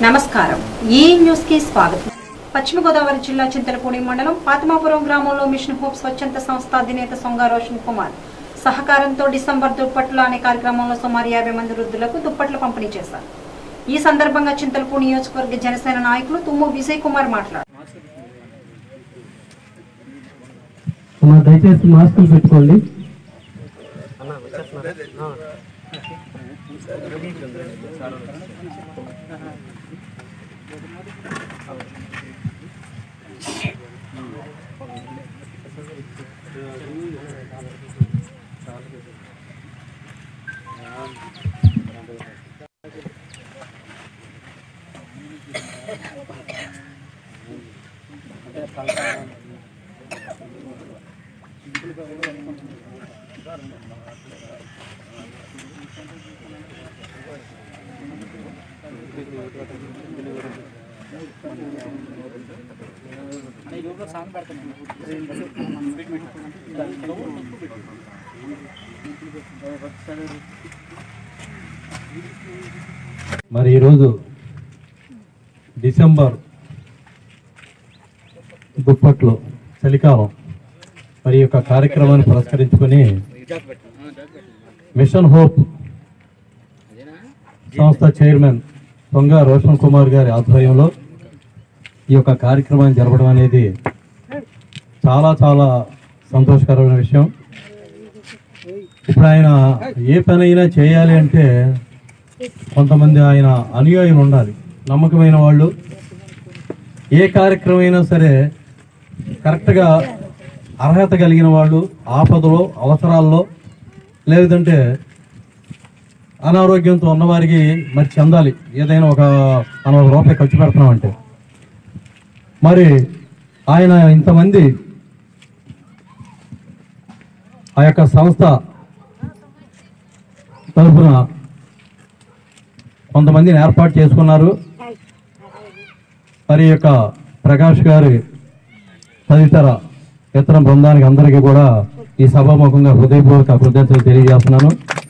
నమస్కారం ఈ న్యూస్ కి స్వాగతం పశ్చిమ గోదావరి జిల్లా చింతలపూడి మండలం పాతమాపురం గ్రామంలో మిషన్ హోప్ స్వచ్ఛంద సంస్థ అధినేత సొంగ రోషన్ కుమార్ సహకారంతో డిసెంబర్ దుప్పట్లు అనే కార్యక్రమంలో సుమారు యాభై మంది వృద్ధులకు దుప్పట్లు పంపిణీ చేశారు ఈ సందర్భంగా చింతలపూడి నియోజకవర్గ జనసేన నాయకులు తుమ్ము విజయ్ కుమార్ మాట్లాడారు అమ్మా దయచేసి మాస్కులు పెట్టుకోండి మరి ఈరోజు డిసెంబర్ దుప్పట్లో చలికాలం మరి ఈ యొక్క కార్యక్రమాన్ని పురస్కరించుకొని మిషన్ హోప్ సంస్థ చైర్మన్ దొంగ రోషన్ కుమార్ గారి ఆధ్వర్యంలో ఈ యొక్క కార్యక్రమాన్ని జరపడం అనేది చాలా చాలా సంతోషకరమైన విషయం ఇప్పుడు ఆయన ఏ పని అయినా చేయాలి అంటే కొంతమంది ఆయన అనుయాయులు ఉండాలి నమ్మకమైన వాళ్ళు ఏ కార్యక్రమం అయినా సరే కరెక్ట్గా అర్హత కలిగిన వాళ్ళు ఆపదలో అవసరాల్లో లేదంటే అనారోగ్యంతో ఉన్నవారికి మరి చెందాలి ఏదైనా ఒక మనం ఒక రూపాయి ఖర్చు పెడుతున్నామంటే మరి ఆయన ఇంతమంది ఆ యొక్క సంస్థ తరఫున కొంతమందిని ఏర్పాటు చేసుకున్నారు మరి యొక్క ప్రకాష్ గారి తదితర ఇతర బృందానికి అందరికీ కూడా ఈ సభాముఖంగా హృదయపూర్వక కృతజ్ఞతలు తెలియజేస్తున్నాను